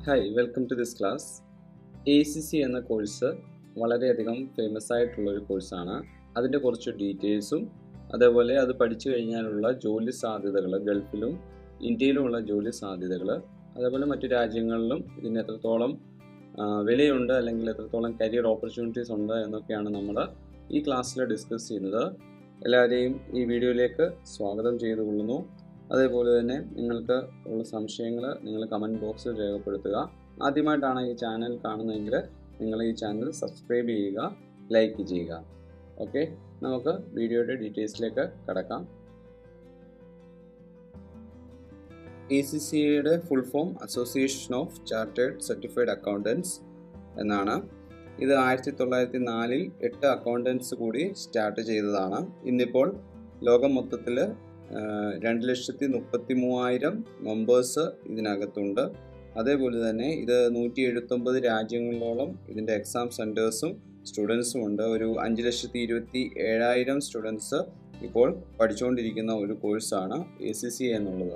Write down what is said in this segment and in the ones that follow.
hi welcome to this class A C C എന്ന course വളരെയധികം famous ആയിട്ടുള്ള ഒരു കോഴ്സാണ് അതിൻ്റെ കുറച്ച് ഡീറ്റെയിൽസും അതേപോലെ അത് പഠിച്ചു കഴിഞ്ഞാലുള്ള ജോലി സാധ്യതകൾ ഗൾഫിലും ഇന്ത്യയിലുമുള്ള ജോലി സാധ്യതകൾ അതേപോലെ മറ്റു രാജ്യങ്ങളിലും ഇതിന് എത്രത്തോളം ആ, വിലയുണ്ട് അല്ലെങ്കിൽ എത്രത്തോളം കരിയർ ഓപ്പർച്യൂണിറ്റീസ് ഉണ്ട് എന്നൊക്കെയാണ് നമ്മൾ ഈ ക്ലാസ്സിൽ ഡിസ്കസ് ചെയ്യുന്നത് എല്ലാവരെയും ഈ വീഡിയോയിലേക്ക് സ്വാഗതം ചെയ്തുകൊള്ളുന്നു അതേപോലെ തന്നെ നിങ്ങൾക്ക് ഉള്ള സംശയങ്ങൾ നിങ്ങൾ കമൻറ്റ് ബോക്സിൽ രേഖപ്പെടുത്തുക ആദ്യമായിട്ടാണ് ഈ ചാനൽ കാണുന്നതെങ്കിൽ നിങ്ങൾ ഈ ചാനൽ സബ്സ്ക്രൈബ് ചെയ്യുക ലൈക്ക് ചെയ്യുക ഓക്കെ നമുക്ക് വീഡിയോയുടെ ഡീറ്റെയിൽസിലേക്ക് കടക്കാം എ സി സിയുടെ full form association of chartered certified accountants എന്നാണ് ഇത് ആയിരത്തി തൊള്ളായിരത്തി നാലിൽ എട്ട് അക്കൗണ്ടൻസ് കൂടി സ്റ്റാർട്ട് ചെയ്തതാണ് ഇന്നിപ്പോൾ ലോകം മൊത്തത്തിൽ രണ്ട് ലക്ഷത്തി മുപ്പത്തി മൂവായിരം മെമ്പേഴ്സ് ഇതിനകത്തുണ്ട് അതേപോലെ തന്നെ ഇത് നൂറ്റി എഴുപത്തൊമ്പത് രാജ്യങ്ങളിലോളം ഇതിൻ്റെ എക്സാം സെൻറ്റേഴ്സും സ്റ്റുഡൻസും ഉണ്ട് ഒരു അഞ്ച് ലക്ഷത്തി ഇരുപത്തി ഏഴായിരം സ്റ്റുഡൻസ് ഇപ്പോൾ പഠിച്ചുകൊണ്ടിരിക്കുന്ന ഒരു കോഴ്സാണ് എ സി സി എന്നുള്ളത്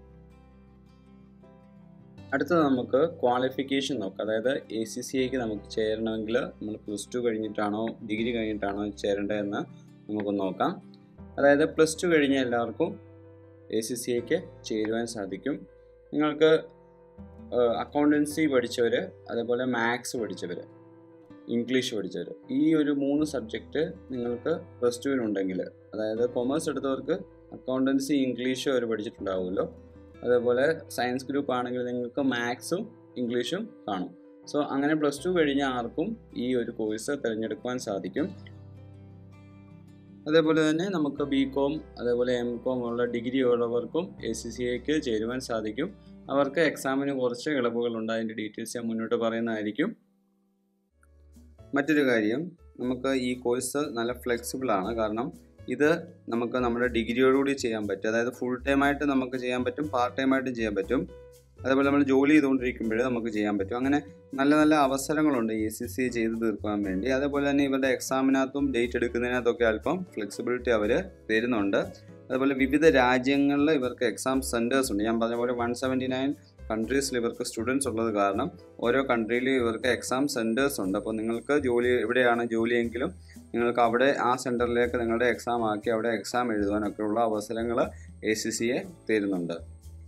അടുത്തത് നമുക്ക് ക്വാളിഫിക്കേഷൻ നോക്കാം അതായത് എ സി സി ഐക്ക് നമുക്ക് ചേരണമെങ്കിൽ നമ്മൾ പ്ലസ് ടു കഴിഞ്ഞിട്ടാണോ ഡിഗ്രി കഴിഞ്ഞിട്ടാണോ ചേരേണ്ടതെന്ന് നമുക്ക് നോക്കാം അതായത് പ്ലസ് ടു കഴിഞ്ഞ എല്ലാവർക്കും എ സി സി ഐക്ക് ചേരുവാൻ സാധിക്കും നിങ്ങൾക്ക് അക്കൗണ്ടൻസി പഠിച്ചവർ അതേപോലെ മാത്സ് പഠിച്ചവർ ഇംഗ്ലീഷ് പഠിച്ചവർ ഈ ഒരു മൂന്ന് സബ്ജക്റ്റ് നിങ്ങൾക്ക് പ്ലസ് ടുവിനുണ്ടെങ്കിൽ അതായത് കൊമേഴ്സ് എടുത്തവർക്ക് അക്കൗണ്ടൻസി ഇംഗ്ലീഷും അവർ പഠിച്ചിട്ടുണ്ടാവുമല്ലോ അതേപോലെ സയൻസ് ഗ്രൂപ്പ് ആണെങ്കിൽ നിങ്ങൾക്ക് മാത്സും ഇംഗ്ലീഷും കാണും സോ അങ്ങനെ പ്ലസ് ടു കഴിഞ്ഞ ആർക്കും ഈ ഒരു കോഴ്സ് തിരഞ്ഞെടുക്കുവാൻ സാധിക്കും അതേപോലെ തന്നെ നമുക്ക് ബി കോം അതേപോലെ എം കോം ഉള്ള ഡിഗ്രി ഉള്ളവർക്കും എ സി സി ഐക്ക് ചേരുവാൻ സാധിക്കും അവർക്ക് എക്സാമിന് കുറച്ച് ഇളവുകളുണ്ട് അതിൻ്റെ ഡീറ്റെയിൽസ് ഞാൻ മുന്നോട്ട് പറയുന്നതായിരിക്കും മറ്റൊരു കാര്യം നമുക്ക് ഈ കോഴ്സ് നല്ല ഫ്ലെക്സിബിൾ ആണ് കാരണം ഇത് നമുക്ക് നമ്മുടെ ഡിഗ്രിയോടുകൂടി ചെയ്യാൻ പറ്റും അതായത് ഫുൾ ടൈം ആയിട്ട് നമുക്ക് ചെയ്യാൻ പറ്റും പാർട്ട് ടൈം ആയിട്ടും ചെയ്യാൻ പറ്റും അതേപോലെ നമ്മൾ ജോലി ചെയ്തുകൊണ്ടിരിക്കുമ്പോഴേ നമുക്ക് ചെയ്യാൻ പറ്റും അങ്ങനെ നല്ല നല്ല അവസരങ്ങളുണ്ട് എ സി സി ചെയ്ത് തീർക്കാൻ വേണ്ടി അതേപോലെ തന്നെ ഇവരുടെ എക്സാമിനകത്തും ഡേറ്റ് എടുക്കുന്നതിനകത്തൊക്കെ അല്പം ഫ്ലെക്സിബിലിറ്റി അവർ തരുന്നുണ്ട് അതുപോലെ വിവിധ രാജ്യങ്ങളിൽ ഇവർക്ക് എക്സാം സെൻറ്റേഴ്സ് ഉണ്ട് ഞാൻ പറഞ്ഞ പോലെ വൺ സെവൻറ്റി നയൻ കൺട്രീസിൽ ഇവർക്ക് സ്റ്റുഡൻസ് ഉള്ളത് കാരണം ഓരോ കൺട്രിയിലും ഇവർക്ക് എക്സാം സെൻറ്റേഴ്സ് ഉണ്ട് അപ്പോൾ നിങ്ങൾക്ക് ജോലി എവിടെയാണ് ജോലിയെങ്കിലും നിങ്ങൾക്ക് അവിടെ ആ സെൻറ്ററിലേക്ക് നിങ്ങളുടെ എക്സാം ആക്കി അവിടെ എക്സാം എഴുതുവാനൊക്കെയുള്ള അവസരങ്ങൾ എ സി സിയെ തരുന്നുണ്ട്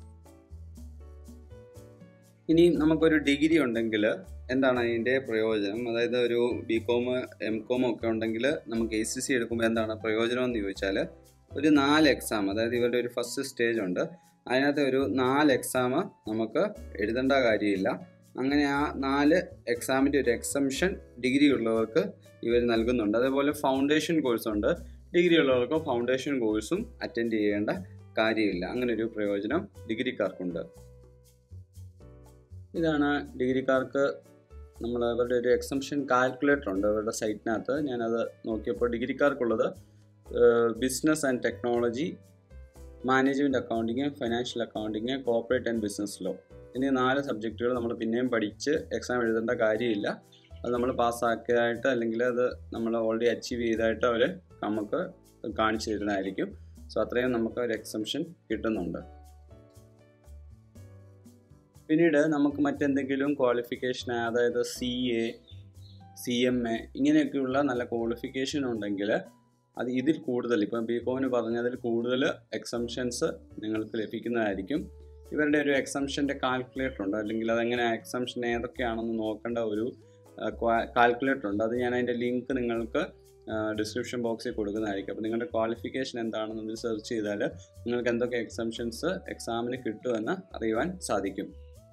ഇനി നമുക്കൊരു ഡിഗ്രി ഉണ്ടെങ്കിൽ എന്താണ് അതിൻ്റെ പ്രയോജനം അതായത് ഒരു ബി കോം എം കോം ഒക്കെ ഉണ്ടെങ്കിൽ നമുക്ക് എ സി സി എടുക്കുമ്പോൾ എന്താണ് പ്രയോജനം എന്ന് ചോദിച്ചാൽ ഒരു നാല് എക്സാം അതായത് ഇവരുടെ ഒരു ഫസ്റ്റ് സ്റ്റേജ് ഉണ്ട് അതിനകത്ത് ഒരു നാല് എക്സാം നമുക്ക് എഴുതേണ്ട കാര്യമില്ല അങ്ങനെ ആ നാല് എക്സാമിൻ്റെ ഒരു എക്സംഷൻ ഡിഗ്രി ഉള്ളവർക്ക് ഇവർ നൽകുന്നുണ്ട് അതേപോലെ ഫൗണ്ടേഷൻ കോഴ്സ് ഉണ്ട് ഡിഗ്രി ഉള്ളവർക്ക് ഫൗണ്ടേഷൻ കോഴ്സും അറ്റൻഡ് ചെയ്യേണ്ട കാര്യമില്ല അങ്ങനെ ഒരു പ്രയോജനം ഡിഗ്രിക്കാർക്കുണ്ട് ഇതാണ് ഡിഗ്രിക്കാർക്ക് നമ്മൾ അവരുടെ ഒരു എക്സംഷൻ കാൽക്കുലേറ്റർ ഉണ്ട് അവരുടെ സൈറ്റിനകത്ത് ഞാനത് നോക്കിയപ്പോൾ ഡിഗ്രിക്കാർക്കുള്ളത് business and technology management accounting financial accounting corporate and business law എന്നീ നാല് സബ്ജക്റ്റുകൾ നമ്മൾ പിന്നെയും പഠിച്ച് എക്സാം എഴുതേണ്ട കാര്യമില്ല അത് നമ്മൾ പാസ്സാക്കിയതായിട്ട് അല്ലെങ്കിൽ അത് നമ്മൾ ഓൾറെഡി അച്ചീവ് ചെയ്തതായിട്ട് അവർ നമുക്ക് കാണിച്ചു തരുന്നതായിരിക്കും സോ അത്രയും നമുക്ക് ഒരു എക്സംഷൻ കിട്ടുന്നുണ്ട് പിന്നീട് നമുക്ക് മറ്റെന്തെങ്കിലും ക്വാളിഫിക്കേഷൻ അതായത് C A C M A ഇങ്ങനെയൊക്കെയുള്ള നല്ല ക്വാളിഫിക്കേഷൻ ഉണ്ടെങ്കിൽ അത് ഇതിൽ കൂടുതൽ ഇപ്പം ബി കോമിന് പറഞ്ഞതിൽ കൂടുതൽ എക്സംഷൻസ് നിങ്ങൾക്ക് ലഭിക്കുന്നതായിരിക്കും ഇവരുടെ ഒരു എക്സംഷൻ്റെ കാൽക്കുലേറ്റർ ഉണ്ട് അല്ലെങ്കിൽ അതെങ്ങനെ എക്സംഷൻ ഏതൊക്കെയാണെന്ന് നോക്കേണ്ട ഒരു കാൽക്കുലേറ്റർ ഉണ്ട് അത് ഞാൻ അതിൻ്റെ ലിങ്ക് നിങ്ങൾക്ക് ഡിസ്ക്രിപ്ഷൻ ബോക്സിൽ കൊടുക്കുന്നതായിരിക്കും അപ്പോൾ നിങ്ങളുടെ ക്വാളിഫിക്കേഷൻ എന്താണെന്ന് സെർച്ച് ചെയ്താൽ നിങ്ങൾക്ക് എന്തൊക്കെ എക്സംഷൻസ് എക്സാമിന് കിട്ടുമെന്ന് അറിയുവാൻ സാധിക്കും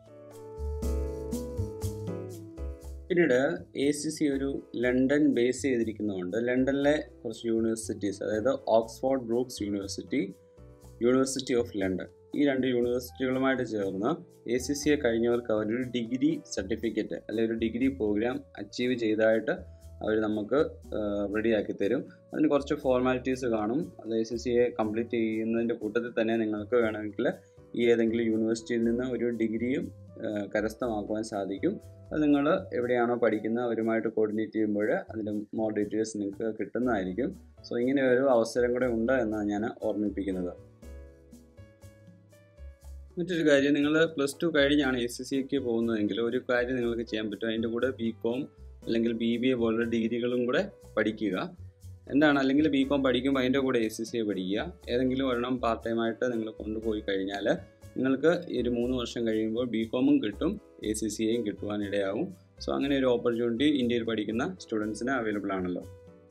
പിന്നീട് എ സി സി ഒരു ലണ്ടൻ ബേസ് ചെയ്തിരിക്കുന്നതുകൊണ്ട് ലണ്ടനിലെ കുറച്ച് യൂണിവേഴ്സിറ്റീസ് അതായത് Oxford Brookes university university of London ഈ രണ്ട് യൂണിവേഴ്സിറ്റികളുമായിട്ട് ചേർന്ന് എ സി സിയെ കഴിഞ്ഞവർക്ക് അവരൊരു ഡിഗ്രി സർട്ടിഫിക്കറ്റ് അല്ലെങ്കിൽ ഒരു ഡിഗ്രി പ്രോഗ്രാം അച്ചീവ് ചെയ്തതായിട്ട് അവർ നമുക്ക് റെഡിയാക്കി തരും അതിന് കുറച്ച് ഫോർമാലിറ്റീസ് കാണും അത് എ സി സിയെ കംപ്ലീറ്റ് ചെയ്യുന്നതിൻ്റെ കൂട്ടത്തിൽ തന്നെ നിങ്ങൾക്ക് വേണമെങ്കിൽ ഈ ഏതെങ്കിലും യൂണിവേഴ്സിറ്റിയിൽ നിന്ന് ഒരു ഡിഗ്രിയും കരസ്ഥമാക്കുവാൻ സാധിക്കും അത് നിങ്ങൾ എവിടെയാണോ പഠിക്കുന്നത് അവരുമായിട്ട് കോർഡിനേറ്റ് ചെയ്യുമ്പോൾ അതിൻ്റെ മോർ ഡീറ്റെയിൽസ് നിങ്ങൾക്ക് കിട്ടുന്നതായിരിക്കും സോ ഇങ്ങനെ ഒരു അവസരം കൂടെ ഉണ്ട് എന്നാണ് ഞാൻ ഓർമ്മിപ്പിക്കുന്നത് മറ്റൊരു കാര്യം നിങ്ങൾ പ്ലസ് ടു കഴിഞ്ഞാണ് എ സി സിക്ക് പോകുന്നതെങ്കിൽ ഒരു കാര്യം നിങ്ങൾക്ക് ചെയ്യാൻ പറ്റും അതിൻ്റെ കൂടെ ബി കോം അല്ലെങ്കിൽ ബി ബി എ പോലുള്ള ഡിഗ്രികളും കൂടെ പഠിക്കുക എന്താണ് അല്ലെങ്കിൽ ബി കോം പഠിക്കുമ്പോൾ അതിൻ്റെ കൂടെ എ സി സി പഠിക്കുക ഏതെങ്കിലും ഒരെണ്ണം പാർട്ട് ടൈം ആയിട്ട് നിങ്ങൾ കൊണ്ടുപോയി കഴിഞ്ഞാൽ നിങ്ങൾക്ക് ഈ ഒരു മൂന്ന് വർഷം കഴിയുമ്പോൾ ബി കോമും കിട്ടും എ സി സിയെയും കിട്ടുവാനിടയാവും സോ അങ്ങനെ ഒരു ഓപ്പർച്യൂണിറ്റി ഇന്ത്യയിൽ പഠിക്കുന്ന സ്റ്റുഡൻസിന് അവൈലബിൾ ആണല്ലോ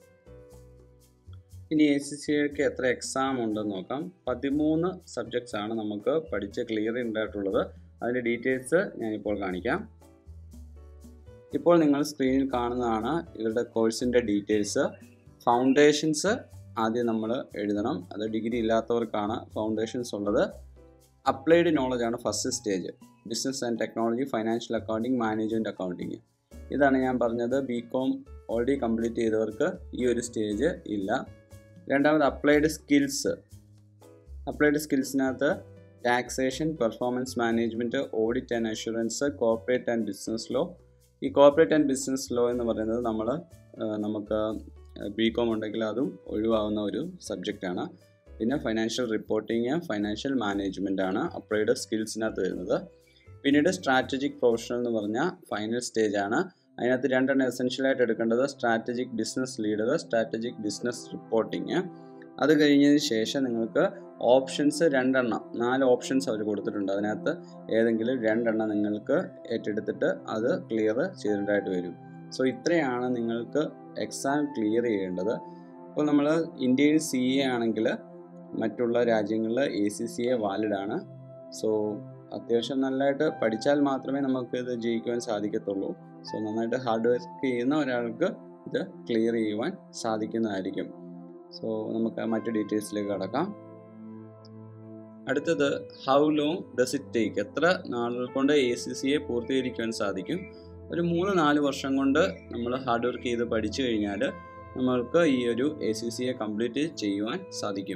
ഇനി എ സി സിക്ക് എത്ര എക്സാം ഉണ്ടെന്ന് നോക്കാം പതിമൂന്ന് സബ്ജക്ട്സ് ആണ് നമുക്ക് പഠിച്ച് ക്ലിയർ ഉണ്ടായിട്ടുള്ളത് അതിൻ്റെ ഡീറ്റെയിൽസ് ഞാനിപ്പോൾ കാണിക്കാം ഇപ്പോൾ നിങ്ങൾ സ്ക്രീനിൽ കാണുന്നതാണ് ഇവരുടെ കോഴ്സിൻ്റെ ഡീറ്റെയിൽസ് ഫൗണ്ടേഷൻസ് ആദ്യം നമ്മൾ എഴുതണം അത് ഡിഗ്രി ഇല്ലാത്തവർക്കാണ് ഫൗണ്ടേഷൻസ് ഉള്ളത് അപ്ലൈഡ് നോളജ് ആണ് first stage business and technology financial accounting management accounting ഇതാണ് ഞാൻ പറഞ്ഞത് ബി കോം ഓൾറെഡി കംപ്ലീറ്റ് ചെയ്തവർക്ക് ഈ ഒരു സ്റ്റേജ് ഇല്ല രണ്ടാമത് അപ്ലൈഡ് സ്കിൽസ് അപ്ലൈഡ് സ്കിൽസിനകത്ത് taxation performance management audit and assurance corporate and business law ഈ കോർപ്പറേറ്റ് ആൻഡ് ബിസിനസ് ലോ എന്ന് പറയുന്നത് നമ്മൾ നമുക്ക് ബി കോം ഉണ്ടെങ്കിൽ അതും ഒഴിവാകുന്ന ഒരു സബ്ജക്റ്റാണ് പിന്നെ ഫൈനാൻഷ്യൽ റിപ്പോർട്ടിങ് ഫൈനാൻഷ്യൽ മാനേജ്മെൻ്റ് ആണ് അപ്ലൈഡ് സ്കിൽസിനകത്ത് വരുന്നത് പിന്നീട് സ്ട്രാറ്റജിക് പ്രൊഫഷണൽ എന്ന് പറഞ്ഞാൽ ഫൈനൽ സ്റ്റേജ് ആണ് അതിനകത്ത് രണ്ടെണ്ണം എസെൻഷ്യലായിട്ട് എടുക്കേണ്ടത് strategic business leader strategic business reporting അത് കഴിഞ്ഞതിന് ശേഷം നിങ്ങൾക്ക് ഓപ്ഷൻസ് രണ്ടെണ്ണം നാല് ഓപ്ഷൻസ് അവർ കൊടുത്തിട്ടുണ്ട് അതിനകത്ത് ഏതെങ്കിലും രണ്ടെണ്ണം നിങ്ങൾക്ക് ഏറ്റെടുത്തിട്ട് അത് ക്ലിയർ ചെയ്തിട്ടായിട്ട് വരും സോ ഇത്രയാണ് നിങ്ങൾക്ക് എക്സാം ക്ലിയർ ചെയ്യേണ്ടത് ഇപ്പോൾ നമ്മൾ ഇന്ത്യയിൽ സി എ ആണെങ്കിൽ മറ്റുള്ള രാജ്യങ്ങളിൽ A C C A valid ആണ് സോ അത്യാവശ്യം നല്ലതായിട്ട് പഠിച്ചാൽ മാത്രമേ നമുക്ക് ഇത് ജയിക്കുവാൻ സാധിക്കത്തുള്ളൂ സോ നന്നായിട്ട് ഹാർഡ് വർക്ക് ചെയ്യുന്ന ഒരാൾക്ക് ഇത് ക്ലിയർ ചെയ്യുവാൻ സാധിക്കുന്നതായിരിക്കും സോ നമുക്ക് മറ്റു ഡീറ്റെയിൽസിലേക്ക് കടക്കാം അടുത്തത് how long does it take എത്ര നാളുകൾ കൊണ്ട് എ സി സിയെ പൂർത്തീകരിക്കുവാൻ സാധിക്കും ഒരു മൂന്ന് നാല് വർഷം കൊണ്ട് നമ്മൾ ഹാർഡ് വർക്ക് ചെയ്ത് പഠിച്ചു കഴിഞ്ഞാൽ നമ്മൾക്ക് ഈ ഒരു എ സി സിയെ കംപ്ലീറ്റ് ചെയ്യുവാൻ സാധിക്കും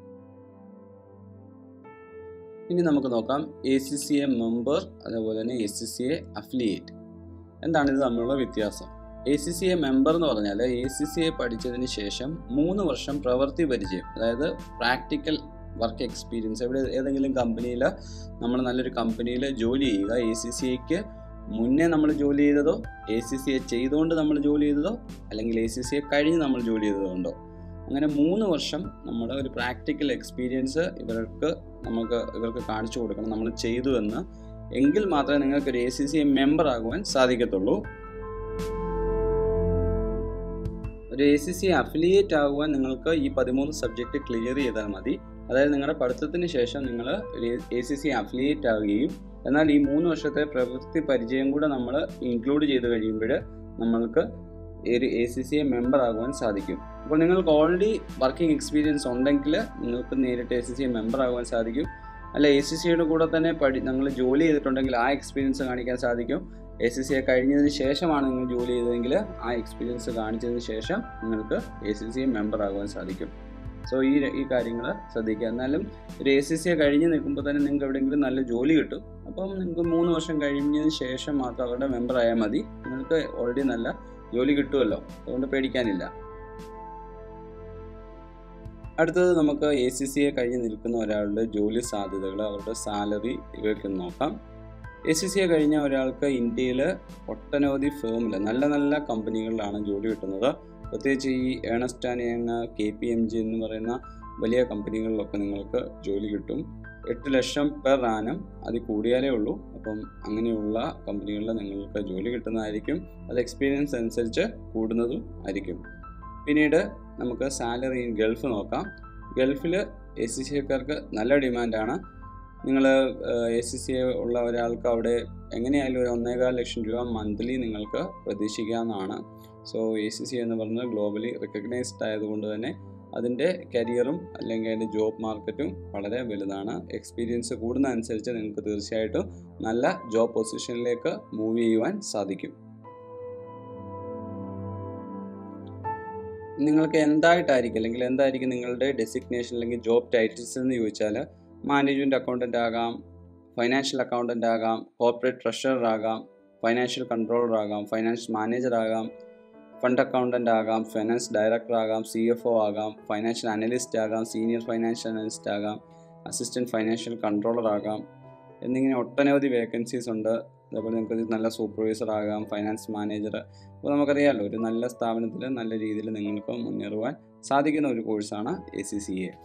ഇനി നമുക്ക് നോക്കാം A C C A member അതേപോലെ തന്നെ A C C A affiliate എന്താണ് ഇത് തമ്മിലുള്ള വ്യത്യാസം A C C A member എന്ന് പറഞ്ഞാൽ എ സി സി എ പഠിച്ചതിന് ശേഷം മൂന്ന് വർഷം പ്രവൃത്തി പരിചയം അതായത് പ്രാക്ടിക്കൽ വർക്ക് എക്സ്പീരിയൻസ് എവിടെ ഏതെങ്കിലും കമ്പനിയിൽ നമ്മൾ നല്ലൊരു കമ്പനിയിൽ ജോലി ചെയ്യുക എ സി സി എക്ക് മുന്നേ നമ്മൾ ജോലി ചെയ്തതോ എ സി സി എ ചെയ്തുകൊണ്ട് നമ്മൾ ജോലി ചെയ്തതോ അല്ലെങ്കിൽ എ സി സി എ കഴിഞ്ഞ് നമ്മൾ ജോലി ചെയ്തതുകൊണ്ടോ അങ്ങനെ മൂന്ന് വർഷം നമ്മുടെ ഒരു പ്രാക്ടിക്കൽ എക്സ്പീരിയൻസ് ഇവർക്ക് നമുക്ക് ഇവർക്ക് കാണിച്ചു കൊടുക്കണം നമ്മൾ ചെയ്തു എന്ന് എങ്കിൽ മാത്രമേ നിങ്ങൾക്ക് ഒരു A C C A member ആകുവാൻ സാധിക്കത്തുള്ളൂ ഒരു എ സി സി അഫിലിയേറ്റ് ആകുവാൻ നിങ്ങൾക്ക് ഈ പതിമൂന്ന് സബ്ജക്റ്റ് ക്ലിയർ ചെയ്താൽ മതി അതായത് നിങ്ങളുടെ പഠിത്തത്തിന് ശേഷം നിങ്ങൾ ഒരു എ സി സി അഫിലിയേറ്റ് ആവുകയും എന്നാൽ ഈ മൂന്ന് വർഷത്തെ പ്രവൃത്തി പരിചയം കൂടെ നമ്മൾ ഇൻക്ലൂഡ് ചെയ്ത് കഴിയുമ്പോൾ നമ്മൾക്ക് ഒരു A C C A member ആകുവാൻ സാധിക്കും അപ്പോൾ നിങ്ങൾക്ക് ഓൾറെഡി വർക്കിംഗ് എക്സ്പീരിയൻസ് ഉണ്ടെങ്കിൽ നിങ്ങൾക്ക് നേരിട്ട് A C C A member ആകുവാൻ സാധിക്കും അല്ല എ സി സിയുടെ കൂടെ തന്നെ പഠി നിങ്ങൾ ജോലി ചെയ്തിട്ടുണ്ടെങ്കിൽ ആ എക്സ്പീരിയൻസ് കാണിക്കാൻ സാധിക്കും എ സി സി എ കഴിഞ്ഞതിന് ശേഷമാണ് നിങ്ങൾ ജോലി ചെയ്തതെങ്കിൽ ആ എക്സ്പീരിയൻസ് കാണിച്ചതിന് ശേഷം നിങ്ങൾക്ക് A C C A member ആകുവാൻ സാധിക്കും സോ ഈ ഈ കാര്യങ്ങൾ ശ്രദ്ധിക്കുക എന്നാലും ഒരു എ സി സി എ കഴിഞ്ഞ് നിൽക്കുമ്പോൾ തന്നെ നിങ്ങൾക്ക് എവിടെയെങ്കിലും നല്ല ജോലി കിട്ടും അപ്പം നിങ്ങൾക്ക് മൂന്ന് വർഷം കഴിഞ്ഞതിന് ശേഷം മാത്രം അവരുടെ മെമ്പർ ആയാൽ മതി നിങ്ങൾക്ക് ഓൾറെഡി നല്ല ജോലി കിട്ടുമല്ലോ അതുകൊണ്ട് പേടിക്കാനില്ല അടുത്തത് നമുക്ക് എ സി സി എ കഴിഞ്ഞ് നിൽക്കുന്ന ഒരാളുടെ ജോലി സാധ്യതകൾ അവരുടെ സാലറി ഇവയൊക്കെ നോക്കാം എ സി സി എ കഴിഞ്ഞ ഒരാൾക്ക് ഇന്ത്യയിൽ ഒട്ടനവധി ഫേമിൽ നല്ല നല്ല കമ്പനികളിലാണ് ജോലി കിട്ടുന്നത് പ്രത്യേകിച്ച് ഈ Ernst and Young K P M G എന്ന് പറയുന്ന വലിയ കമ്പനികളിലൊക്കെ നിങ്ങൾക്ക് ജോലി കിട്ടും എട്ട് ലക്ഷം പെർ ആനം അതിൽ കൂടിയാലേ ഉള്ളൂ അപ്പം അങ്ങനെയുള്ള കമ്പനികളിൽ നിങ്ങൾക്ക് ജോലി കിട്ടുന്നതായിരിക്കും അത് എക്സ്പീരിയൻസ് അനുസരിച്ച് കൂടുന്നതും ആയിരിക്കും പിന്നീട് നമുക്ക് സാലറി ഇൻ ഗൾഫ് നോക്കാം ഗൾഫിൽ എ സി സി എക്കാർക്ക് നല്ല ഡിമാൻഡാണ് നിങ്ങൾ എ സി സി ഉള്ള ഒരാൾക്ക് അവിടെ എങ്ങനെയായാലും ഒരു ഒന്നേകാൽ ലക്ഷം രൂപ മന്ത്ലി നിങ്ങൾക്ക് പ്രതീക്ഷിക്കാവുന്നതാണ് സോ എ സി സി എന്ന് പറയുന്നത് ഗ്ലോബലി റെക്കഗ്നൈസ്ഡ് ആയതുകൊണ്ട് തന്നെ അതിൻ്റെ കരിയറും അല്ലെങ്കിൽ അതിൻ്റെ ജോബ് മാർക്കറ്റും വളരെ വലുതാണ് എക്സ്പീരിയൻസ് കൂടുന്നതനുസരിച്ച് നിങ്ങൾക്ക് തീർച്ചയായിട്ടും നല്ല ജോബ് പൊസിഷനിലേക്ക് മൂവ് ചെയ്യുവാൻ സാധിക്കും നിങ്ങൾക്ക് എന്തായിട്ടായിരിക്കും അല്ലെങ്കിൽ എന്തായിരിക്കും നിങ്ങളുടെ ഡെസിഗ്നേഷൻ അല്ലെങ്കിൽ ജോബ് ടൈറ്റിൽസ് എന്ന് ചോദിച്ചാൽ മാനേജ്മെൻറ്റ് അക്കൗണ്ടൻ്റ് ആകാം ഫൈനാൻഷ്യൽ അക്കൗണ്ടൻ്റ് ആകാം കോർപ്പറേറ്റ് ട്രഷറർ ആകാം ഫൈനാൻഷ്യൽ കൺട്രോളർ ആകാം ഫൈനാൻസ് മാനേജർ ആകാം ഫണ്ട് അക്കൗണ്ടൻ്റ് ആകാം ഫൈനാൻസ് ഡയറക്ടർ ആകാം സി എഫ് ഒ ആകാം ഫൈനാൻഷ്യൽ അനലിസ്റ്റ് ആകാം സീനിയർ ഫൈനാൻഷ്യൽ അനലിസ്റ്റ് ആകാം അസിസ്റ്റൻറ്റ് ഫൈനാൻഷ്യൽ കൺട്രോളർ ആകാം എന്നിങ്ങനെ ഒട്ടനവധി വേക്കൻസീസ് ഉണ്ട് അതേപോലെ നിങ്ങൾക്ക് നല്ല സൂപ്പർവൈസർ ആകാം ഫൈനാൻസ് മാനേജർ അപ്പോൾ നമുക്കറിയാമല്ലോ ഒരു നല്ല സ്ഥാപനത്തിൽ നല്ല രീതിയിൽ നിങ്ങൾക്ക് മുന്നേറുവാൻ സാധിക്കുന്ന ഒരു കോഴ്സാണ് എ സി സി എ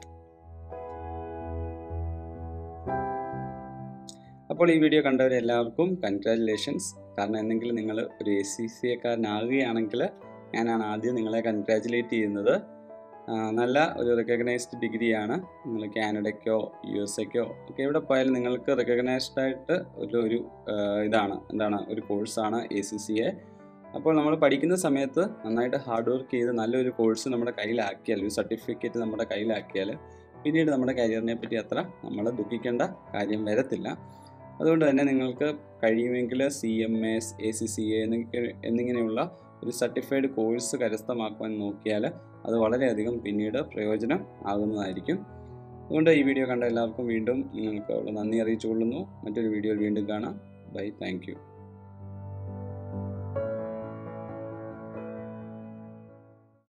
അപ്പോൾ ഈ വീഡിയോ കണ്ടവരെല്ലാവർക്കും കൺഗ്രാറ്റുലേഷൻസ് കാരണം എന്തെങ്കിലും നിങ്ങൾ ഒരു എ സി സി എക്കാരനാകുകയാണെങ്കിൽ ഞാനാണ് ആദ്യം നിങ്ങളെ കൺഗ്രാറ്റുലേറ്റ് ചെയ്യുന്നത് ആ, നല്ല ഒരു റെക്കഗ്നൈസ്ഡ് ഡിഗ്രിയാണ് നിങ്ങൾ കാനഡയ്ക്കോ യു എസ് എക്കോ ഒക്കെ എവിടെ പോയാലും നിങ്ങൾക്ക് റെക്കഗ്നൈസ്ഡ് ആയിട്ട് ഒരു ഒരു ആ, ഇതാണ് എന്താണ് ഒരു കോഴ്സാണ് എ സി സി എ അപ്പോൾ നമ്മൾ പഠിക്കുന്ന സമയത്ത് നന്നായിട്ട് ഹാർഡ് വർക്ക് ചെയ്ത് നല്ലൊരു കോഴ്സ് നമ്മുടെ കയ്യിലാക്കിയാൽ ഒരു സർട്ടിഫിക്കറ്റ് നമ്മുടെ കയ്യിലാക്കിയാൽ പിന്നീട് നമ്മുടെ കരിയറിനെ പറ്റി അത്ര നമ്മൾ ദുഃഖിക്കേണ്ട കാര്യം വരത്തില്ല അതുകൊണ്ട് തന്നെ നിങ്ങൾക്ക് കഴിയുമെങ്കിൽ C M S A C C A എന്നിങ്ങനെയുള്ള ഒരു സർട്ടിഫൈഡ് കോഴ്സ് കരസ്ഥമാക്കുവാൻ നോക്കിയാൽ അത് വളരെയധികം പിന്നീട് പ്രയോജനം ആകുന്നതായിരിക്കും അതുകൊണ്ട് ഈ വീഡിയോ കണ്ട എല്ലാവർക്കും വീണ്ടും നിങ്ങൾക്ക് നന്ദി അറിയിച്ചുകൊള്ളുന്നു മറ്റൊരു വീഡിയോയിൽ വീണ്ടും കാണാം ബൈ താങ്ക്